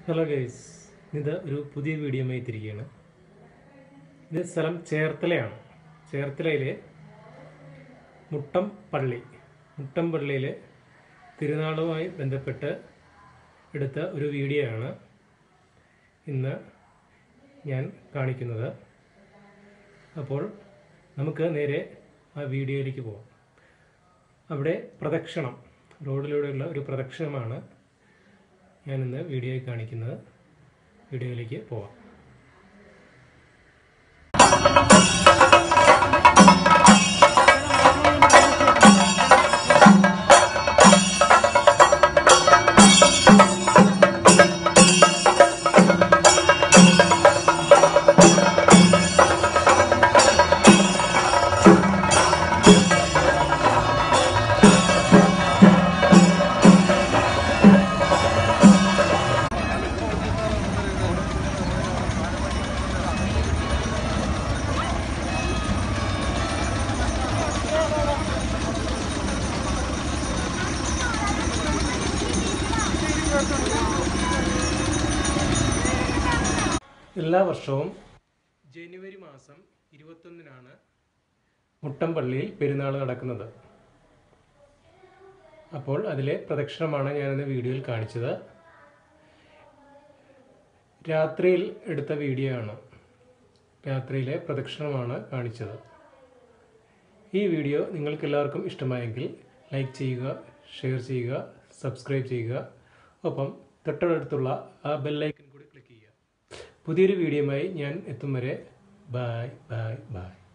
hello guys ഇത് ഒരു പുതിയ വീഡിയോയുമായി തിരികെയാണ് ഇത് സ്ഥലം ചേർത്തലയാണ് ചേർത്തലയിലെ മുട്ടം പള്ളി മുട്ടം പള്ളിയിലെ തിരുനാളുമായി ബന്ധപ്പെട്ട് എടുത്ത ഒരു വീഡിയോ ആണ് ഇന്ന് ഞാൻ കാണിക്കുന്നത് അപ്പോൾ നമുക്ക് നേരെ ആ വീഡിയോയിലേക്ക് പോകാം അവിടെ പ്രദക്ഷിണം റോഡിലൂടെയുള്ള ഒരു പ്രദക്ഷിണമാണ് ഞാനിന്ന് വീഡിയോയിൽ കാണിക്കുന്നത് വീഡിയോയിലേക്ക് പോവാം എല്ലാ വർഷവും ജനുവരി മാസം ഇരുപത്തൊന്നിനാണ് മുട്ടംപള്ളിയിൽ പെരുന്നാൾ നടക്കുന്നത് അപ്പോൾ അതിലെ പ്രദക്ഷിണമാണ് ഞാനിന്ന് വീഡിയോയിൽ കാണിച്ചത് രാത്രിയിൽ എടുത്ത വീഡിയോ ആണ് രാത്രിയിലെ പ്രദക്ഷിണമാണ് കാണിച്ചത് ഈ വീഡിയോ നിങ്ങൾക്ക് എല്ലാവർക്കും ഇഷ്ടമായെങ്കിൽ ലൈക്ക് ചെയ്യുക ഷെയർ ചെയ്യുക സബ്സ്ക്രൈബ് ചെയ്യുക ഒപ്പം തൊട്ടടുത്തുള്ള ആ ബെല്ലൈക്കൺ കൂടി ക്ലിക്ക് ചെയ്യുക പുതിയൊരു വീഡിയോയുമായി ഞാൻ എത്തും വരെ ബായ് ബായ് ബായ്